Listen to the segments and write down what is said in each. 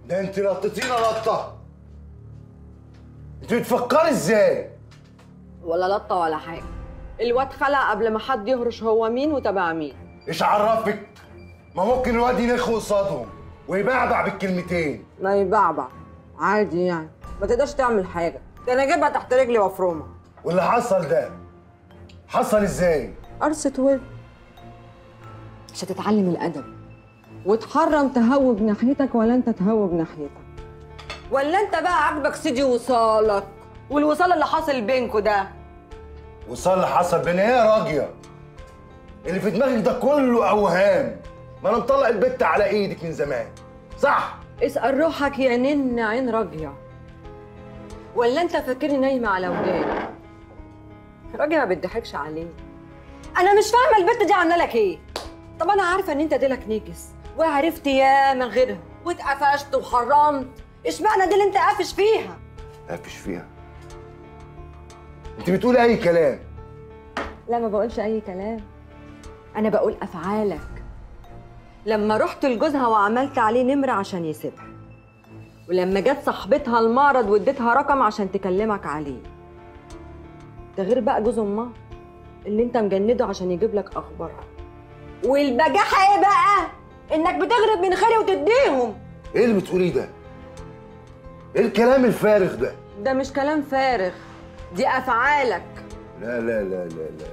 ده انت لطتينا لطه انت بتفكري ازاي ولا لطه ولا حاجه الواد خلق قبل ما حد يهرش هو مين وتبع مين ايش عرفك ما ممكن الواد ينخ قصادهم ويبعبع بالكلمتين ما يبعبع عادي يعني ما تقدرش تعمل حاجه ده انا اجيبها تحت رجلي وافرمها واللي حصل ده حصل ازاي قرصة ود مش هتتعلم الادب وتحرم تهوج ناحيتك ولا انت تهوج ناحيتك ولا انت بقى عاجبك سيدي وصالك والوصال اللي حاصل بينكوا ده وصل اللي حصل بين ايه يا راجيه اللي في دماغك ده كله اوهام ما انا مطلع البت على ايدك من زمان صح اسأل روحك يا نن عين راجية ولا انت فاكرني نايمة على وداني راجية ما بتضحكش عليه انا مش فاهمة البت دي عاملة لك ايه طب انا عارفة ان انت ديلك نجس وعرفت يا من غيرها واتقفشت وحرمت اشمعنى دي اللي انت قافش فيها قافش فيها انت بتقولي اي كلام لا ما بقولش اي كلام انا بقول افعالك لما رحت لجوزها وعملت عليه نمرة عشان يسيبها ولما جت صاحبتها المعرض واديتها رقم عشان تكلمك عليه ده غير بقى جوز امها اللي انت مجنده عشان يجيب لك اخبارها والبجاحه ايه بقى انك بتغرب من خيري وتديهم ايه اللي بتقوليه ده ايه الكلام الفارغ ده ده مش كلام فارغ دي افعالك لا لا لا لا لا, لا.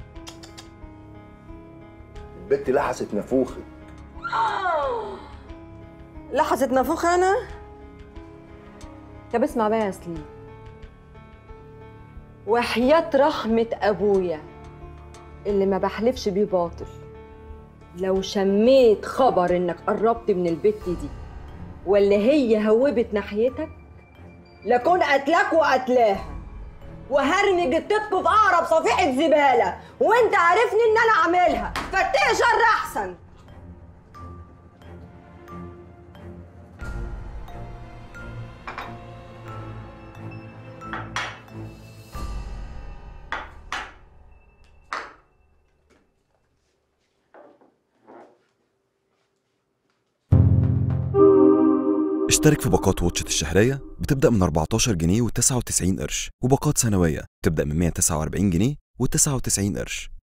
البت لحست نافوخك لحظة نافوخ انا طب اسمع بقى يا سليم وحياة رحمة ابويا اللي ما بحلفش بيه باطل لو شميت خبر انك قربت من البت دي ولا هي هوبت ناحيتك لكون قتلك وقتلاها وهرمي جتتكوا في اقرب صفيحة زبالة وانت عارفني ان انا عاملها فاتقي شر احسن اشترك في باقات واتشت الشهرية بتبدأ من 14 جنيه و99 قرش وباقات سنوية بتبدأ من 149 جنيه و99 قرش